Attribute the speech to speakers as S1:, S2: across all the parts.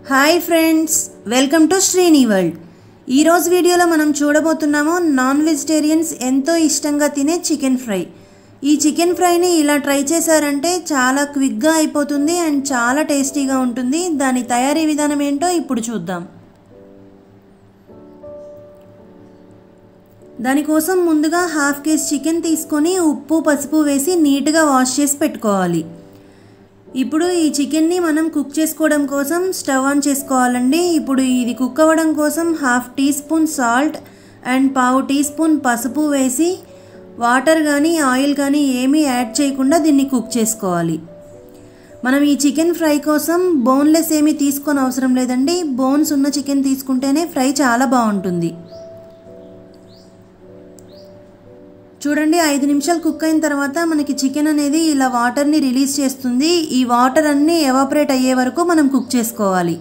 S1: hi friends welcome to Srini world ఈరోజు వీడియోలో మనం చూడబోతున్నాము నాన్ వెజిటేరియన్స్ ఎంతో ఇష్టంగా తినే చికెన్ ఫ్రై ఈ చికెన్ ఫ్రైని ఇలా ట్రై చేశారంటే చాలా క్విక్గా అయిపోతుంది అండ్ చాలా టేస్టీగా ఉంటుంది దాని తయారీ విధానం ఏంటో ఇప్పుడు చూద్దాం దానికోసం ముందుగా హాఫ్ కేజీ చికెన్ తీసుకొని ఉప్పు పసుపు వేసి నీట్గా వాష్ చేసి పెట్టుకోవాలి ఇప్పుడు ఈ చికెన్ని మనం కుక్ చేసుకోవడం కోసం స్టవ్ ఆన్ చేసుకోవాలండి ఇప్పుడు ఇది కుక్ అవ్వడం కోసం half teaspoon salt and పావు టీ స్పూన్ పసుపు వేసి వాటర్ కానీ ఆయిల్ కానీ ఏమీ యాడ్ చేయకుండా దీన్ని కుక్ చేసుకోవాలి మనం ఈ చికెన్ ఫ్రై కోసం బోన్లెస్ ఏమీ తీసుకొని అవసరం లేదండి బోన్స్ ఉన్న చికెన్ తీసుకుంటేనే ఫ్రై చాలా బాగుంటుంది చూడండి ఐదు నిమిషాలు కుక్ అయిన తర్వాత మనకి చికెన్ అనేది ఇలా వాటర్ని రిలీజ్ చేస్తుంది ఈ వాటర్ అన్నీ ఎవాపరేట్ అయ్యే వరకు మనం కుక్ చేసుకోవాలి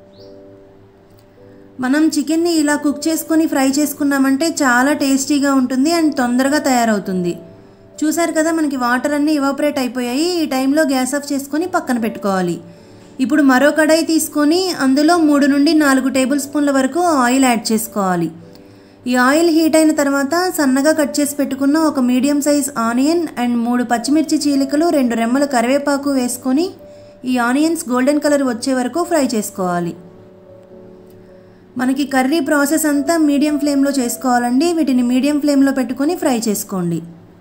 S1: మనం చికెన్ని ఇలా కుక్ చేసుకొని ఫ్రై చేసుకున్నామంటే చాలా టేస్టీగా ఉంటుంది అండ్ తొందరగా తయారవుతుంది చూసారు కదా మనకి వాటర్ అన్నీ ఎవాపరేట్ అయిపోయాయి ఈ టైంలో గ్యాస్ ఆఫ్ చేసుకొని పక్కన పెట్టుకోవాలి ఇప్పుడు మరో కడాయి తీసుకొని అందులో మూడు నుండి నాలుగు టేబుల్ స్పూన్ల వరకు ఆయిల్ యాడ్ చేసుకోవాలి ఈ ఆయిల్ హీట్ అయిన తర్వాత సన్నగా కట్ చేసి పెట్టుకున్న ఒక మీడియం సైజ్ ఆనియన్ అండ్ మూడు పచ్చిమిర్చి చీలికలు రెండు రెమ్మల కరివేపాకు వేసుకొని ఈ ఆనియన్స్ గోల్డెన్ కలర్ వచ్చే వరకు ఫ్రై చేసుకోవాలి మనకి కర్రీ ప్రాసెస్ అంతా మీడియం ఫ్లేమ్లో చేసుకోవాలండి వీటిని మీడియం ఫ్లేమ్లో పెట్టుకొని ఫ్రై చేసుకోండి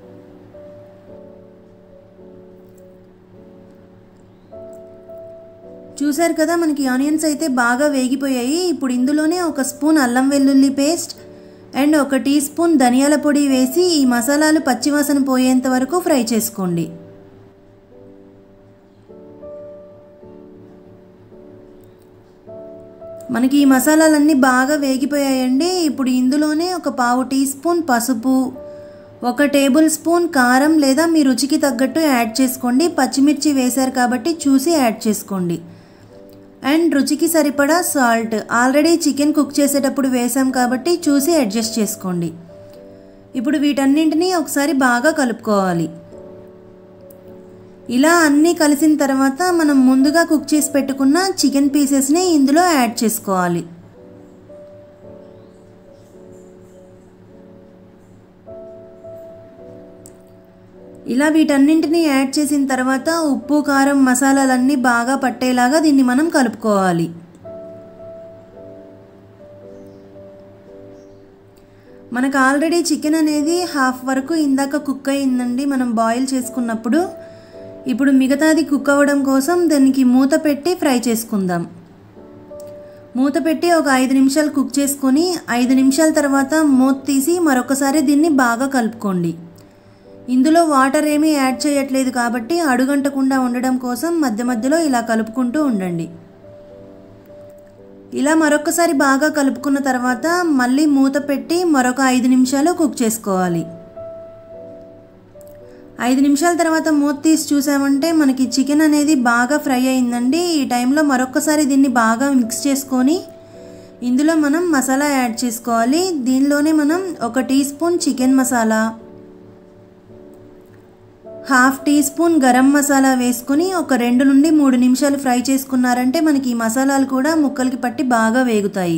S1: చూసారు కదా మనకి ఆనియన్స్ అయితే బాగా వేగిపోయాయి ఇప్పుడు ఇందులోనే ఒక స్పూన్ అల్లం వెల్లుల్లి పేస్ట్ అండ్ ఒక టీ స్పూన్ ధనియాల పొడి వేసి ఈ మసాలాలు పచ్చివాసన పోయేంత వరకు ఫ్రై చేసుకోండి మనకి ఈ మసాలాలన్నీ బాగా వేగిపోయాయండి ఇప్పుడు ఇందులోనే ఒక పావు టీ స్పూన్ పసుపు ఒక టేబుల్ స్పూన్ కారం లేదా మీ రుచికి తగ్గట్టు యాడ్ చేసుకోండి పచ్చిమిర్చి వేశారు కాబట్టి చూసి యాడ్ చేసుకోండి అండ్ రుచికి సరిపడా సాల్ట్ ఆల్రెడీ చికెన్ కుక్ చేసేటప్పుడు వేసాం కాబట్టి చూసి అడ్జస్ట్ చేసుకోండి ఇప్పుడు వీటన్నింటినీ ఒకసారి బాగా కలుపుకోవాలి ఇలా అన్నీ కలిసిన తర్వాత మనం ముందుగా కుక్ చేసి పెట్టుకున్న చికెన్ పీసెస్ని ఇందులో యాడ్ చేసుకోవాలి ఇలా వీటన్నింటినీ యాడ్ చేసిన తర్వాత ఉప్పు కారం మసాలాలన్నీ బాగా పట్టేలాగా దీన్ని మనం కలుపుకోవాలి మనకు ఆల్రెడీ చికెన్ అనేది హాఫ్ వరకు ఇందాక కుక్ అయిందండి మనం బాయిల్ చేసుకున్నప్పుడు ఇప్పుడు మిగతాది కుక్ అవ్వడం కోసం దానికి మూత పెట్టి ఫ్రై చేసుకుందాం మూత పెట్టి ఒక ఐదు నిమిషాలు కుక్ చేసుకొని ఐదు నిమిషాల తర్వాత మూత తీసి మరొకసారి దీన్ని బాగా కలుపుకోండి ఇందులో వాటర్ ఏమీ యాడ్ చేయట్లేదు కాబట్టి అడుగంటకుండా ఉండడం కోసం మధ్య మధ్యలో ఇలా కలుపుకుంటూ ఉండండి ఇలా మరొకసారి బాగా కలుపుకున్న తర్వాత మళ్ళీ మూత పెట్టి మరొక ఐదు నిమిషాలు కుక్ చేసుకోవాలి ఐదు నిమిషాల తర్వాత మూత తీసి చూసామంటే మనకి చికెన్ అనేది బాగా ఫ్రై అయిందండి ఈ టైంలో మరొకసారి దీన్ని బాగా మిక్స్ చేసుకొని ఇందులో మనం మసాలా యాడ్ చేసుకోవాలి దీనిలోనే మనం ఒక teaspoon chicken masala half teaspoon garam masala వేసుకొని ఒక రెండు నుండి మూడు నిమిషాలు ఫ్రై చేసుకున్నారంటే మనకి ఈ మసాలాలు కూడా ముక్కలకి పట్టి బాగా వేగుతాయి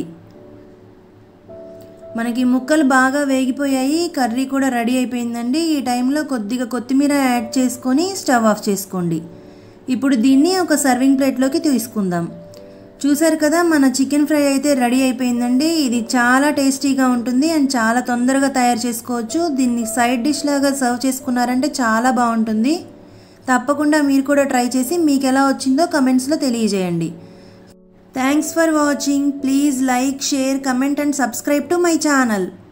S1: మనకి ముక్కలు బాగా వేగిపోయాయి కర్రీ కూడా రెడీ అయిపోయిందండి ఈ టైంలో కొద్దిగా కొత్తిమీర యాడ్ చేసుకొని స్టవ్ ఆఫ్ చేసుకోండి ఇప్పుడు దీన్ని ఒక సర్వింగ్ ప్లేట్లోకి తీసుకుందాం చూసారు కదా మన చికెన్ ఫ్రై అయితే రెడీ అయిపోయిందండి ఇది చాలా టేస్టీగా ఉంటుంది అండ్ చాలా తొందరగా తయారు చేసుకోవచ్చు దీన్ని సైడ్ డిష్ లాగా సర్వ్ చేసుకున్నారంటే చాలా బాగుంటుంది తప్పకుండా మీరు కూడా ట్రై చేసి మీకు ఎలా వచ్చిందో కమెంట్స్లో తెలియజేయండి thanks for watching please like share comment and subscribe to my channel